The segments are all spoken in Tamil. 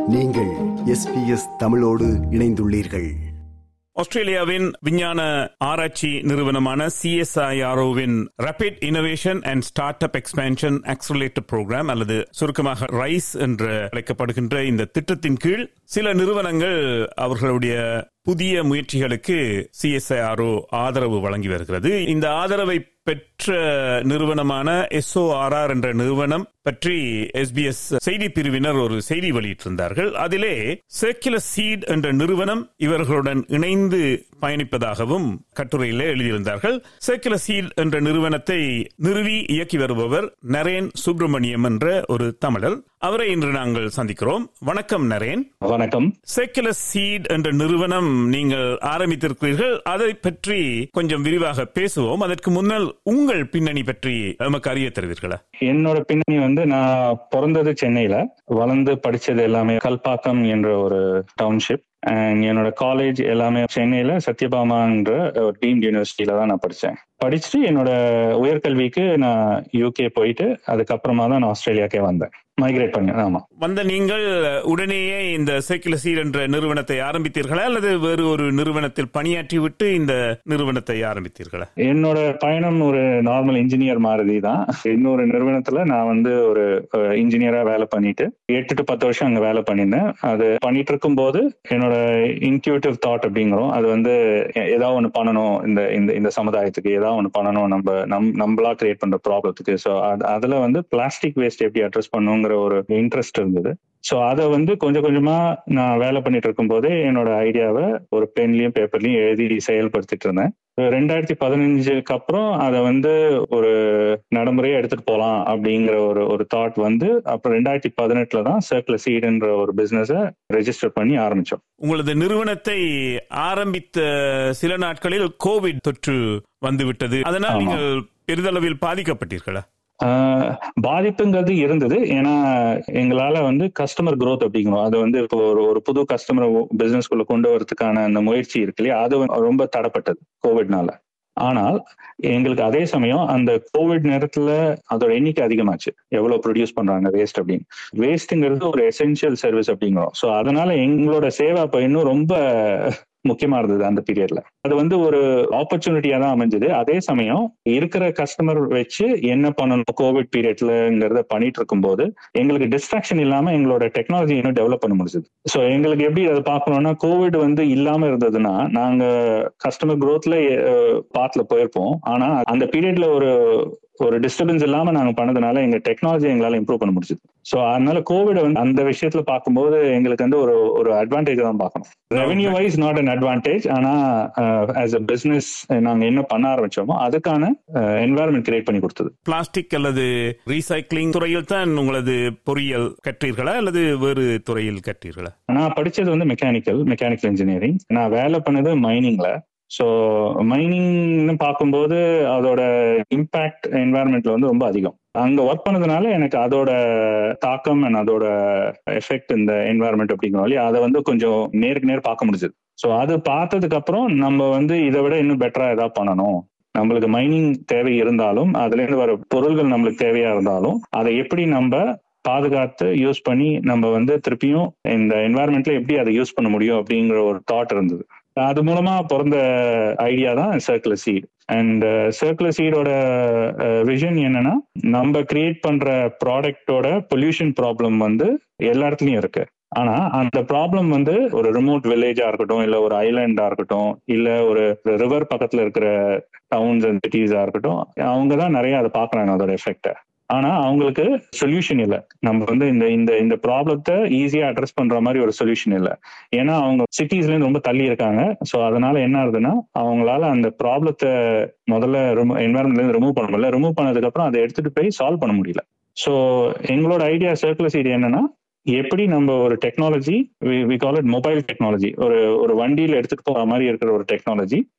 நீங்கள் எஸ்பிஎஸ் தமிழோடு இணைந்துள்ளீர்கள் ஆஸ்திரேலியாவின் விஞ்ஞான ஆராய்ச்சி நிறுவனமான சிஎஸ்ஐஆர்ஓவின் rapid innovation and startup expansion accelerator programme அல்லது சுருக்கமாக ரைஸ் என்று அழைக்கப்படுகின்ற இந்த திட்டத்தின் கீழ் சில நிறுவனங்கள் அவர்களுடைய புதிய முயற்சிகளுக்கு சிஎஸ்ஐஆர்ஓ ஆதரவு வழங்கி வருகிறது இந்த ஆதரவை பெற்ற நிறுவனமான எஸ்ஓஆர்ஆர் என்ற நிறுவனம் பற்றி எஸ்பிஎஸ் செய்தி பிரிவினர் ஒரு செய்தி வெளியிட்டிருந்தார்கள் அதிலே சர்க்குலர் சீட் என்ற நிறுவனம் இவர்களுடன் இணைந்து பயணிப்பதாகவும் கட்டுரையிலே எழுதியிருந்தார்கள் சர்க்குலர் சீட் என்ற நிறுவனத்தை நிறுவி இயக்கி வருபவர் நரேன் சுப்பிரமணியம் என்ற ஒரு தமிழர் அவரை இன்று நாங்கள் சந்திக்கிறோம் வணக்கம் நரேன் வணக்கம் சர்க்குலர் சீட் என்ற நிறுவனம் நீங்கள் ஆரம்பித்திருக்கிறீர்கள் அதை பற்றி கொஞ்சம் விரிவாக பேசுவோம் அதற்கு முன்னால் உங்கள் பின்னணி பற்றி நமக்கு அறிய தருவீர்களா என்னோட பின்னணி வந்து நான் பிறந்தது சென்னையில வளர்ந்து படிச்சது எல்லாமே கல்பாக்கம் என்ற ஒரு டவுன்ஷிப் அண்ட் என்னோட காலேஜ் எல்லாமே சென்னையில சத்யபாமான்ற ஒரு டீம்ட் யூனிவர்சிட்டியில தான் நான் படித்தேன் படிச்சுட்டு என்னோட உயர்கல்விக்கு நான் யூகே போயிட்டு அதுக்கப்புறமா தான் நான் ஆஸ்திரேலியாக்கே வந்தேன் மைக்ரேட் பண்ணேன் ஆமா வந்த நீங்கள் உடனேயே இந்த சைக்கிள் சீட் என்ற நிறுவனத்தை ஆரம்பித்தீர்களா அல்லது வேறு ஒரு நிறுவனத்தில் பணியாற்றி விட்டு இந்த நிறுவனத்தை ஆரம்பித்தீர்களா என்னோட பயணம் ஒரு நார்மல் இன்ஜினியர் மாதிரி தான் இன்னொரு நிறுவனத்துல நான் வந்து ஒரு இன்ஜினியரா வேலை பண்ணிட்டு எட்டு டு பத்து வருஷம் அங்க வேலை பண்ணியிருந்தேன் அது பண்ணிட்டு இருக்கும் போது என்னோட இன்க்யூட்டிவ் தாட் அப்படிங்கிறோம் அது வந்து ஏதாவது ஒன்று பண்ணணும் இந்த இந்த இந்த சமுதாயத்துக்கு ஏதாவது ஒன்று பண்ணணும் நம்ம நம் நம்மளா கிரியேட் பண்ற ப்ராப்ளத்துக்கு ஸோ அதுல வந்து பிளாஸ்டிக் வேஸ்ட் எப்படி அட்ரஸ் பண்ணுங்கிற ஒரு இன்ட்ரெஸ்ட் இருந்தது ஸோ அதை வந்து கொஞ்சம் கொஞ்சமா நான் வேலை பண்ணிட்டு இருக்கும் போதே என்னோட ஐடியாவை ஒரு பென்லயும் பேப்பர்லயும் எழுதி செயல்படுத்திட்டு இருந்தேன் ரெண்டாயிரத்தி பதினஞ்சுக்கு அப்புறம் அதை வந்து ஒரு நடைமுறையை எடுத்துட்டு போகலாம் அப்படிங்கிற ஒரு ஒரு தாட் வந்து அப்புறம் ரெண்டாயிரத்தி பதினெட்டுல தான் சர்க்குலர் சீடுன்ற ஒரு பிசினஸ ரெஜிஸ்டர் பண்ணி ஆரம்பிச்சோம் உங்களது நிறுவனத்தை ஆரம்பித்த சில நாட்களில் கோவிட் தொற்று வந்துவிட்டது அதனால் நீங்கள் பெரிதளவில் பாதிக்கப்பட்டீர்களா பாதிப்புங்கிறது இருந்தது ஏன்னா எங்களால வந்து கஸ்டமர் குரோத் அப்படிங்கிறோம் அது வந்து இப்போ ஒரு ஒரு புது கஸ்டமர் பிசினஸ்குள்ள கொண்டு வரதுக்கான அந்த முயற்சி இருக்கு இல்லையா அது ரொம்ப தடப்பட்டது கோவிட்னால ஆனால் எங்களுக்கு அதே சமயம் அந்த கோவிட் நேரத்துல அதோட எண்ணிக்கை அதிகமாச்சு எவ்வளவு ப்ரொடியூஸ் பண்றாங்க வேஸ்ட் அப்படின்னு வேஸ்ட்ங்கிறது ஒரு எசென்சியல் சர்வீஸ் அப்படிங்கிறோம் ஸோ அதனால எங்களோட சேவை அப்ப இன்னும் ரொம்ப முக்கியமா இருந்தது அந்த பீரியட்ல அது வந்து ஒரு ஆப்பர்ச்சுனிட்டியா தான் அமைஞ்சது அதே சமயம் இருக்கிற கஸ்டமர் வச்சு என்ன பண்ணணும் கோவிட் பீரியட்லங்கிறத பண்ணிட்டு இருக்கும் போது எங்களுக்கு டிஸ்ட்ராக்ஷன் இல்லாம எங்களோட டெக்னாலஜி இன்னும் டெவலப் பண்ண முடிஞ்சது ஸோ எங்களுக்கு எப்படி அதை பார்க்கணும்னா கோவிட் வந்து இல்லாம இருந்ததுன்னா நாங்க கஸ்டமர் குரோத்ல பாத்துல போயிருப்போம் ஆனா அந்த பீரியட்ல ஒரு ஒரு டிஸ்டர்பன்ஸ் இல்லாம நாங்க பண்ணதுனால எங்க டெக்னாலஜி எங்களால இம்ப்ரூவ் பண்ண முடிஞ்சது ஸோ அதனால கோவிட் வந்து அந்த விஷயத்துல பார்க்கும்போது எங்களுக்கு வந்து ஒரு ஒரு அட்வான்டேஜ் தான் பார்க்கணும் revenue wise not an advantage ஆனா ஆஸ் அ பிசினஸ் நாங்க என்ன பண்ண ஆரம்பிச்சோமோ அதுக்கான என்வாயர்மெண்ட் கிரியேட் பண்ணி கொடுத்தது பிளாஸ்டிக் அல்லது ரீசைக்ளிங் துறையில் தான் உங்களது பொறியியல் கற்றீர்களா அல்லது வேறு துறையில் கற்றீர்களா நான் படிச்சது வந்து மெக்கானிக்கல் மெக்கானிக்கல் இன்ஜினியரிங் நான் வேலை பண்ணது மைனிங்ல ஸோ மைனிங்னு பார்க்கும்போது அதோட இம்பேக்ட் என்வாயர்மெண்ட்ல வந்து ரொம்ப அதிகம் அங்க ஒர்க் பண்ணதுனால எனக்கு அதோட தாக்கம் அண்ட் அதோட எஃபெக்ட் இந்த என்வாயர்மெண்ட் அப்படிங்கிறோம் அதை வந்து கொஞ்சம் நேருக்கு நேர் பார்க்க முடிஞ்சது ஸோ அது பார்த்ததுக்கு அப்புறம் நம்ம வந்து இதை விட இன்னும் பெட்டரா ஏதாவது பண்ணணும் நம்மளுக்கு மைனிங் தேவை இருந்தாலும் அதுல இருந்து வர பொருள்கள் நம்மளுக்கு தேவையா இருந்தாலும் அதை எப்படி நம்ம பாதுகாத்து யூஸ் பண்ணி நம்ம வந்து திருப்பியும் இந்த என்வாயர்மெண்ட்ல எப்படி அதை யூஸ் பண்ண முடியும் அப்படிங்கிற ஒரு தாட் இருந்தது அது மூலமா பிறந்த ஐடியா தான் சர்க்குலர் சீட் அண்ட் சர்க்குலர் சீடோட விஷன் என்னன்னா நம்ம கிரியேட் பண்ற ப்ராடக்டோட பொல்யூஷன் ப்ராப்ளம் வந்து எல்லா இடத்துலயும் இருக்கு ஆனா அந்த ப்ராப்ளம் வந்து ஒரு ரிமோட் வில்லேஜா இருக்கட்டும் இல்ல ஒரு ஐலாண்டா இருக்கட்டும் இல்ல ஒரு ரிவர் பக்கத்துல இருக்கிற டவுன்ஸ் அண்ட் சிட்டிஸா இருக்கட்டும் அவங்க தான் நிறைய அதை பாக்குறாங்க அதோட எஃபெக்ட ஆனா அவங்களுக்கு சொல்யூஷன் இல்லை நம்ம வந்து இந்த இந்த இந்த ப்ராப்ளத்தை ஈஸியா அட்ரஸ் பண்ற மாதிரி ஒரு சொல்யூஷன் இல்லை ஏன்னா அவங்க சிட்டிஸ்ல இருந்து ரொம்ப தள்ளி இருக்காங்க ஸோ அதனால என்ன ஆகுதுன்னா அவங்களால அந்த ப்ராப்ளத்தை முதல்ல என்வரன்மெண்ட்ல இருந்து ரிமூவ் பண்ண முடியல ரிமூவ் பண்ணதுக்கு அப்புறம் அதை எடுத்துட்டு போய் சால்வ் பண்ண முடியல ஸோ எங்களோட ஐடியா சர்க்குலர் சைடு என்னன்னா எப்படி நம்ம ஒரு technology we call it mobile technology ஒரு ஒரு வண்டியில எடுத்துட்டு போற மாதிரி இருக்கிற ஒரு டெக்னாலஜி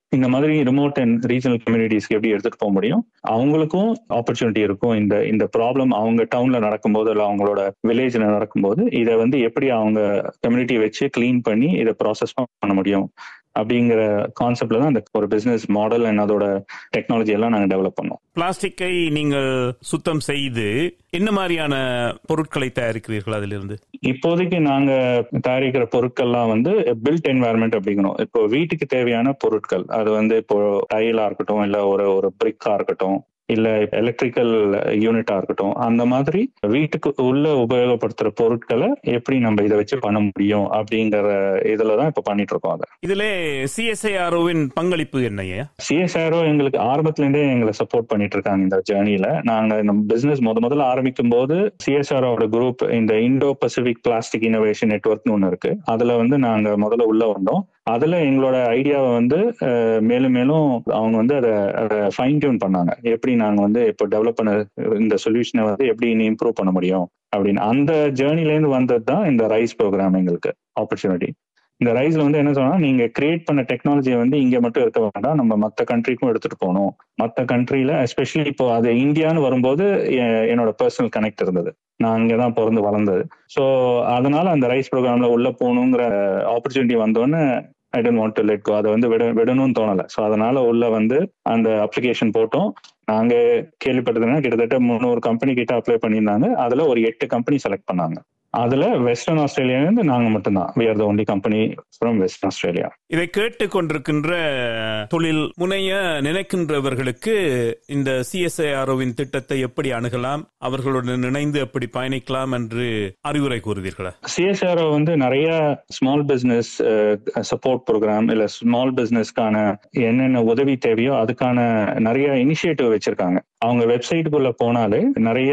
இந்த மாதிரி ரிமோட் அண்ட் ரீஜனல் கம்யூனிட்டிஸ்க்கு எப்படி எடுத்துட்டு போக முடியும் அவங்களுக்கும் ஆப்பர்ச்சுனிட்டி இருக்கும் இந்த இந்த ப்ராப்ளம் அவங்க டவுன்ல நடக்கும்போது இல்லை அவங்களோட வில்லேஜ்ல நடக்கும்போது இதை வந்து எப்படி அவங்க கம்யூனிட்டி வச்சு கிளீன் பண்ணி இதை ப்ராசஸ் பண்ண முடியும் அப்படிங்கிற கான்செப்ட்ல தான் அந்த ஒரு பிசினஸ் மாடல் அண்ட் அதோட டெக்னாலஜி எல்லாம் நாங்கள் டெவலப் பண்ணோம் பிளாஸ்டிக்கை நீங்கள் சுத்தம் செய்து என்ன மாதிரியான பொருட்களை தயாரிக்கிறீர்கள் அதிலிருந்து இப்போதைக்கு நாங்க தயாரிக்கிற பொருட்கள்லாம் வந்து பில்ட் என்வாயர்மெண்ட் அப்படிங்கணும் இப்போ வீட்டுக்கு தேவையான பொருட்கள் அது வந்து இப்போ டைலா இருக்கட்டும் இல்ல ஒரு ஒரு பிரிக்கா இருக்கட்டும் இல்ல எலக்ட்ரிக்கல் யூனிட்டா இருக்கட்டும் அந்த மாதிரி வீட்டுக்கு உள்ள உபயோகப்படுத்துற பொருட்களை எப்படி நம்ம இதை வச்சு பண்ண முடியும் அப்படிங்கிற இதுலதான் இப்ப பண்ணிட்டு இருக்கோம் அதை இதுல சிஎஸ்ஐஆர்ஓவின் பங்களிப்பு என்னையா சிஎஸ்ஆரோ எங்களுக்கு ஆரம்பத்துல இருந்தே எங்களை சப்போர்ட் பண்ணிட்டு இருக்காங்க இந்த ஜேர்னில நாங்க நம்ம பிசினஸ் முத முதல்ல ஆரம்பிக்கும் போது சிஎஸ்ஆரோட குரூப் இந்த இண்டோ பசிபிக் பிளாஸ்டிக் இனோவேஷன் நெட்ஒர்க்னு ஒன்று இருக்கு அதுல வந்து நாங்க முதல்ல உள்ள வந்தோம் அதுல எங்களோட ஐடியாவை வந்து மேலும் மேலும் அவங்க வந்து அதை அதை ஃபைன் டியூன் பண்ணாங்க எப்படி நாங்க வந்து இப்போ டெவலப் பண்ண இந்த சொல்யூஷனை வந்து எப்படி இம்ப்ரூவ் பண்ண முடியும் அப்படின்னு அந்த ஜேர்னிலேருந்து வந்தது தான் இந்த ரைஸ் ப்ரோக்ராம் எங்களுக்கு ஆப்பர்ச்சுனிட்டி இந்த ரைஸ்ல வந்து என்ன சொன்னா நீங்க கிரியேட் பண்ண டெக்னாலஜியை வந்து இங்க மட்டும் இருக்க வேண்டாம் நம்ம மற்ற கண்ட்ரிக்கும் எடுத்துட்டு போகணும் மற்ற கண்ட்ரில எஸ்பெஷலி இப்போ அது இந்தியான்னு வரும்போது என்னோட பர்சனல் கனெக்ட் இருந்தது நான் அங்கதான் பிறந்து வளர்ந்தது ஸோ அதனால அந்த ரைஸ் ப்ரோக்ராம்ல உள்ள போகணுங்கிற ஆப்பர்ச்சுனிட்டி வந்தோடனே I don't want to let go அதை வந்து விட விடணும்னு தோணலை ஸோ அதனால உள்ள வந்து அந்த அப்ளிகேஷன் போட்டோம் நாங்க கேள்விப்பட்டதுன்னா கிட்டத்தட்ட முந்நூறு கம்பெனி கிட்ட அப்ளை பண்ணியிருந்தாங்க அதுல ஒரு எட்டு கம்பெனி செலக்ட் பண்ணாங்க அதுல வெஸ்டர்ன் ஆஸ்திரேலியாவிலிருந்து நாங்க மட்டும்தான் we are the only company from Western Australia இதை கேட்டுக்கொண்டிருக்கின்ற தொழில் முனைய நினைக்கின்றவர்களுக்கு இந்த சிஎஸ்ஐஆர்ஓவின் திட்டத்தை எப்படி அணுகலாம் அவர்களுடன் இணைந்து எப்படி பயணிக்கலாம் என்று அறிவுரை கூறுவீர்களா சிஎஸ்ஆர்ஓ வந்து நிறைய ஸ்மால் பிசினஸ் சப்போர்ட் ப்ரோக்ராம் இல்ல ஸ்மால் பிசினஸ்க்கான என்னென்ன உதவி தேவையோ அதுக்கான நிறைய இனிஷியேட்டிவ் வச்சிருக்காங்க அவங்க வெப்சைட்டுக்குள்ள போனாலே நிறைய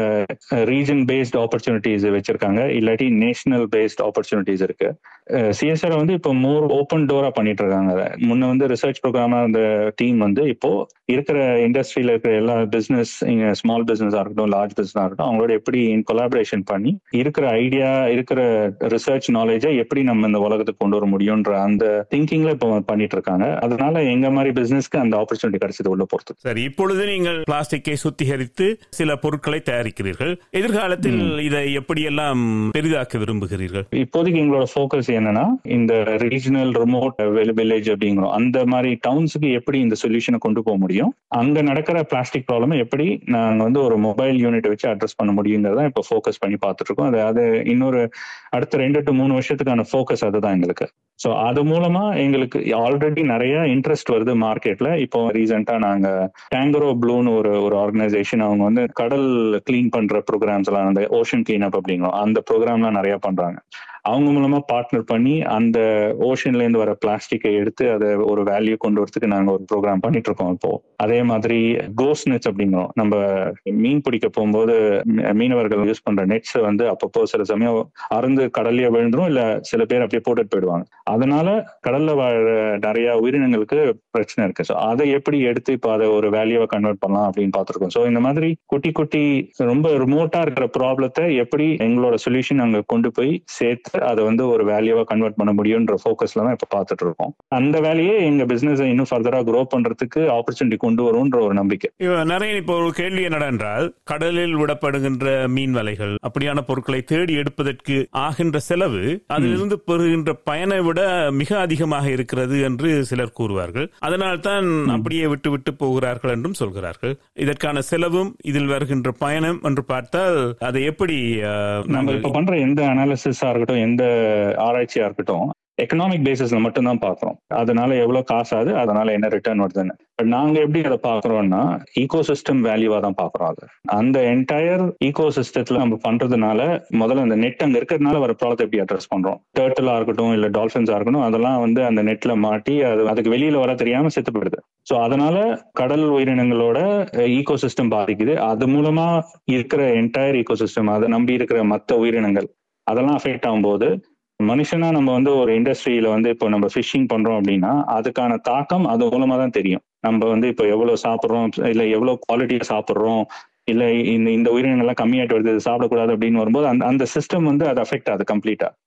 ரீஜன் பேஸ்ட் ஆப்பர்ச்சுனிட்டிஸ் வச்சிருக்காங்க இல்லாட்டி நேஷனல் பேஸ்ட் ஆப்பர்ச்சுனிட்டிஸ் இருக்கு சிஎஸ்ஆர் வந்து இப்போ மோர் ஓப்பன் டோரா பண்ணிட்டு இருக்காங்க முன்ன வந்து ரிசர்ச் ப்ரோக்ராமா இருந்த டீம் வந்து இப்போ இருக்கிற இண்டஸ்ட்ரியில இருக்கிற எல்லா பிசினஸ் ஸ்மால் பிசினஸா இருக்கட்டும் லார்ஜ் பிசினஸா இருக்கட்டும் அவங்களோட எப்படி கொலாபரேஷன் பண்ணி இருக்கிற ஐடியா இருக்கிற ரிசர்ச் நாலேஜை எப்படி நம்ம இந்த உலகத்துக்கு கொண்டு வர முடியும்ன்ற அந்த திங்கிங்ல இப்போ பண்ணிட்டு இருக்காங்க அதனால எங்க மாதிரி பிசினஸ்க்கு அந்த ஆப்பர்ச்சுனிட்டி கிடைச்சது உள்ள பொறுத்து சரி இப்பொழுது நீங்கள் பிளாஸ்டிக்கை சுத்திகரித்து சில பொருட்களை தயாரிக்கிறீர்கள் எதிர்காலத்தில் இதை எப்படியெல்லாம் பெரிதாக்க விரும்புகிறீர்கள் இப்போதைக்கு எங்களோட ஃபோக்கஸ் என்னன்னா இந்த ரீஜனல் ரிமோட் வில்லேஜ் அப்படிங்கிறோம் அந்த மாதிரி டவுன்ஸுக்கு எப்படி இந்த சொல்யூஷனை கொண்டு போக முடியும் அங்க நடக்கிற பிளாஸ்டிக் ப்ராப்ளம் எப்படி நாங்க வந்து ஒரு மொபைல் யூனிட் வச்சு அட்ரஸ் பண்ண முடியுங்கிறத இப்போ ஃபோக்கஸ் பண்ணி பார்த்துட்டு இருக்கோம் அது அது இன்னொரு அடுத்த ரெண்டு டு மூணு வருஷத்துக்கான ஃபோக்கஸ் அதுதான் எங்களுக்கு ஸோ அது மூலமா எங்களுக்கு ஆல்ரெடி நிறைய இன்ட்ரெஸ்ட் வருது மார்க்கெட்ல இப்போ ரீசெண்டா நாங்க டேங்கரோ ப்ளூன்னு ஒரு ஒரு ஆர்கனைசேஷன் அவங்க வந்து கடல் கிளீன் பண்ற ப்ரோக்ராம்ஸ் எல்லாம் அந்த ஓஷன் கிளீன் அப் அப்படிங்கிறோம் அந்த ப்ரோக்ராம்லாம் நிறைய பண்றாங்க அவங்க மூலமா பார்ட்னர் பண்ணி அந்த ஓஷன்ல இருந்து வர பிளாஸ்டிக்கை எடுத்து அதை ஒரு வேல்யூ கொண்டு வரதுக்கு நாங்க ஒரு ப்ரோக்ராம் பண்ணிட்டு இருக்கோம் இப்போ அதே மாதிரி கோஸ் நெட்ஸ் அப்படிங்கிறோம் நம்ம மீன் பிடிக்க போகும்போது மீனவர்கள் யூஸ் பண்ற நெட்ஸ் வந்து அப்பப்போ சில சமயம் அறந்து கடல்லையே விழுந்துரும் இல்ல சில பேர் அப்படியே போட்டுட்டு போயிடுவாங்க அதனால கடல்ல வாழ நிறைய உயிரினங்களுக்கு பிரச்சனை இருக்கு ஸோ அதை எப்படி எடுத்து இப்போ அதை ஒரு வேல்யூவை கன்வெர்ட் பண்ணலாம் அப்படின்னு பார்த்துருக்கோம் ஸோ இந்த மாதிரி குட்டி குட்டி ரொம்ப ரிமோட்டா இருக்கிற ப்ராப்ளத்தை எப்படி எங்களோட சொல்யூஷன் அங்க கொண்டு போய் சேர்த்து அதை வந்து ஒரு வேல்யூவா கன்வெர்ட் பண்ண முடியும்ன்ற ஃபோக்கஸ்ல தான் இப்ப பார்த்துட்டு இருக்கோம் அந்த வேலையே எங்க பிசினஸ் இன்னும் ஃபர்தரா க்ரோ பண்றதுக்கு ஆப்பர்ச்சுனிட்டி கொண்டு வரும்ன்ற ஒரு நம்பிக்கை நிறைய இப்போ ஒரு கேள்வி என்னடா என்றால் கடலில் விடப்படுகின்ற மீன் வலைகள் அப்படியான பொருட்களை தேடி எடுப்பதற்கு ஆகின்ற செலவு அதிலிருந்து பெறுகின்ற பயனை விட மிக அதிகமாக இருக்கிறது என்று சிலர் கூறுவார்கள் அதனால் தான் அப்படியே விட்டு விட்டு போகிறார்கள் என்றும் சொல்கிறார்கள் இதற்கான செலவும் இதில் வருகின்ற பயணம் என்று பார்த்தால் அதை எப்படி நம்ம இப்ப பண்ற எந்த அனாலிசிஸா இருக்கட்டும் எந்த ஆராய்ச்சியா இருக்கட்டும் எக்கனாமிக் பேசிஸ்ல மட்டும்தான் பாக்குறோம் அதனால எவ்வளவு காசு ஆகுது அதனால என்ன ரிட்டர்ன் வருதுன்னு பட் நாங்க எப்படி அதை பாக்குறோம்னா ஈகோ சிஸ்டம் வேல்யூவா தான் பாக்குறோம் அது அந்த என்டையர் ஈகோ சிஸ்டத்துல நம்ம பண்றதுனால முதல்ல அந்த நெட் அங்க இருக்கிறதுனால வர ப்ராப்ளத்தை எப்படி அட்ரஸ் பண்றோம் டேர்ட்டிலா இருக்கட்டும் இல்ல டால்ஃபின்ஸா இருக்கட்டும் அதெல்லாம் வந்து அந்த நெட்ல மாட்டி அது அதுக்கு வெளியில வர தெரியாம செத்து போயிடுது ஸோ அதனால கடல் உயிரினங்களோட ஈகோ சிஸ்டம் பாதிக்குது அது மூலமா இருக்கிற என்டையர் ஈகோ சிஸ்டம் அதை நம்பி இருக்கிற மற்ற உயிரினங்கள் அதெல்லாம் அஃபெக்ட் ஆகும்போது மனுஷனா நம்ம வந்து ஒரு இண்டஸ்ட்ரியில வந்து இப்போ நம்ம ஃபிஷிங் பண்றோம் அப்படின்னா அதுக்கான தாக்கம் அது மூலமா தான் தெரியும் நம்ம வந்து இப்போ எவ்வளவு சாப்பிட்றோம் இல்ல எவ்வளவு குவாலிட்டியா சாப்பிட்றோம் இல்ல இந்த இந்த உயிரினங்கள்லாம் கம்மியாயிட்டு வருது சாப்பிடக்கூடாது அப்படின்னு வரும்போது அந்த அந்த சிஸ்டம் வந்து அது அஃபெக்ட் ஆகுது கம்ப்ளீட்டா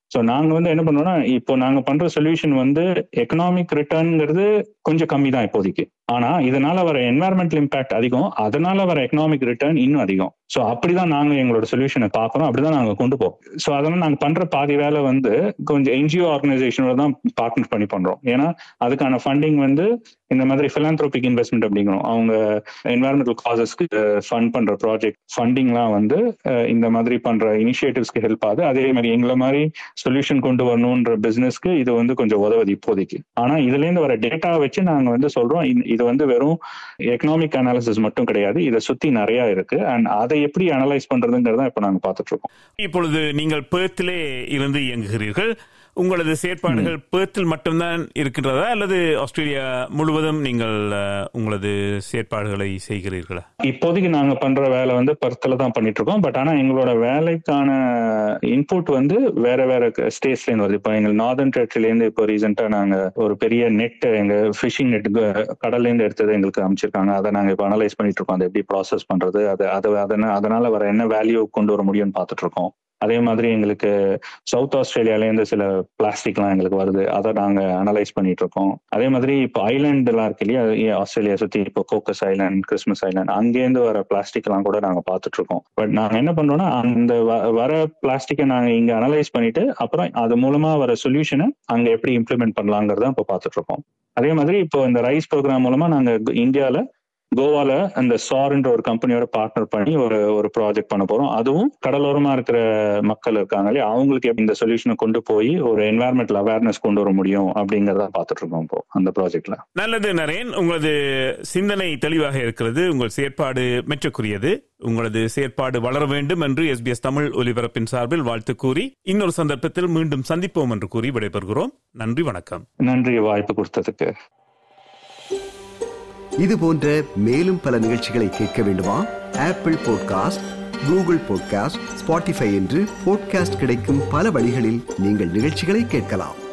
ஸோ நாங்க வந்து என்ன பண்ணுவோம்னா இப்போ நாங்க பண்ற சொல்யூஷன் வந்து எக்கனாமிக் ரிட்டர்ன்ங்கிறது கொஞ்சம் கம்மி தான் இப்போதைக்கு ஆனா இதனால வர என்வாயர்மெண்டல் இம்பாக்ட் அதிகம் அதனால வர எக்கனாமிக் ரிட்டர்ன் இன்னும் அதிகம் ஸோ அப்படிதான் நாங்க எங்களோட சொல்யூஷனை பார்க்கறோம் அப்படிதான் நாங்க கொண்டு போவோம் ஸோ அதனால நாங்க பண்ற பாதி வேலை வந்து கொஞ்சம் என்ஜிஓ ஆர்கனைசேஷனோட தான் பார்ட்னர் பண்ணி பண்றோம் ஏன்னா அதுக்கான ஃபண்டிங் வந்து இந்த மாதிரி பிலாந்த்ரோபிக் இன்வெஸ்ட்மெண்ட் அப்படிங்கிறோம் அவங்க என்வாயர்மெண்டல் காசஸ்க்கு ஃபண்ட் பண்ற ப்ராஜெக்ட் ஃபண்டிங்லாம் வந்து அஹ், இந்த மாதிரி பண்ற இனிஷியேட்டிவ்ஸ்க்கு ஹெல்ப் ஆகுது அதே மாதிரி எங்களை மாதிரி சொல்யூஷன் கொண்டு வரணுன்ற பிசினஸ்க்கு இது வந்து கொஞ்சம் உதவுது இப்போதைக்கு ஆனா இதுல இருந்து வர டேட்டா வச்சு நாங்க வந்து சொல்றோம் இந்த- இது வந்து வெறும் எக்கனாமிக் அனாலிசிஸ் மட்டும் கிடையாது இதை சுத்தி நிறைய இருக்கு அண்ட் அதை எப்படி அனலைஸ் பண்றதுங்கிறத இப்ப நாங்க பார்த்துட்டு இருக்கோம் இப்பொழுது நீங்கள் பேர்த்திலே இருந்து இயங்குகிறீர்கள் உங்களது செயற்பாடுகள் பேர்த்தில் மட்டும்தான் இருக்கின்றதா அல்லது ஆஸ்திரேலியா முழுவதும் நீங்கள் அஹ், உங்களது செயற்பாடுகளை செய்கிறீர்களா இப்போதைக்கு நாங்க பண்ற வேலை வந்து பர்த்தில் தான் பண்ணிட்டு இருக்கோம் பட் ஆனா எங்களோட வேலைக்கான இன்புட் வந்து வேற வேற ஸ்டேட்ஸ்ல இருந்து வருது இப்போ எங்க நார்தன் டெரிட்டரில இருந்து இப்போ ரீசெண்டா நாங்க ஒரு பெரிய நெட் எங்க ஃபிஷிங் நெட் கடல்ல இருந்து எடுத்தது எங்களுக்கு அமைச்சிருக்காங்க அதை நாங்க இப்போ அனலைஸ் பண்ணிட்டு இருக்கோம் அதை எப்படி ப்ராசஸ் பண்றது அது அது அதன- அதனால வர என்ன வேல்யூ கொண்டு வர முடியும்னு பார்த்துட்டு இருக்கோம் அதே மாதிரி எங்களுக்கு சவுத் ஆஸ்திரேலியால இருந்து சில பிளாஸ்டிக்லாம் எங்களுக்கு வருது அதை நாங்க அனலைஸ் பண்ணிட்டு இருக்கோம் அதே மாதிரி இப்போ ஐலாண்ட் எல்லாம் இருக்கு இல்லையா அது ஆஸ்திரேலியா சுத்தி இப்போ கோக்கஸ் ஐலாண்ட் கிறிஸ்மஸ் ஐலாண்ட் அங்கேருந்து வர பிளாஸ்டிக் எல்லாம் கூட நாங்க பார்த்துட்டு இருக்கோம் பட் நாங்க என்ன பண்றோம்னா அந்த வ- வர பிளாஸ்டிக்கை நாங்க இங்க அனலைஸ் பண்ணிட்டு அப்புறம் அது மூலமா வர சொல்யூஷனை அங்க எப்படி இம்ப்ளிமெண்ட் பண்ணலாங்கிறத இப்போ பார்த்துட்டு இருக்கோம் அதே மாதிரி இப்போ இந்த ரைஸ் ப்ரோக்ராம் மூலமா நாங்க கு- இந்தியால கோவால அந்த சார்ன்ற ஒரு கம்பெனியோட பார்ட்னர் பண்ணி ஒரு ஒரு ப்ராஜெக்ட் பண்ண போறோம் அதுவும் கடலோரமா இருக்கிற மக்கள் இருக்காங்க இல்லையா அவங்களுக்கு எப்படி இந்த சொல்யூஷனை கொண்டு போய் ஒரு என்வாயர்மெண்டல் அவேர்னஸ் கொண்டு வர முடியும் அப்படிங்கறத பார்த்துட்டு இருக்கோம் இப்போ அந்த ப்ராஜெக்ட்ல நல்லது நரேன் உங்களது சிந்தனை தெளிவாக இருக்கிறது உங்கள் செயற்பாடு மெச்சக்குரியது உங்களது செயற்பாடு வளர வேண்டும் என்று எஸ்பிஎஸ் தமிழ் ஒலிபரப்பின் சார்பில் வாழ்த்து கூறி இன்னொரு சந்தர்ப்பத்தில் மீண்டும் சந்திப்போம் என்று கூறி விடைபெறுகிறோம் நன்றி வணக்கம் நன்றி வாய்ப்பு கொடுத்ததுக்கு இது போன்ற மேலும் பல நிகழ்ச்சிகளை கேட்க வேண்டுமா Apple podcast Google podcast Spotify என்று பாட்காஸ்ட் கிடைக்கும் பல வழிகளில் நீங்கள் நிகழ்ச்சிகளை கேட்கலாம்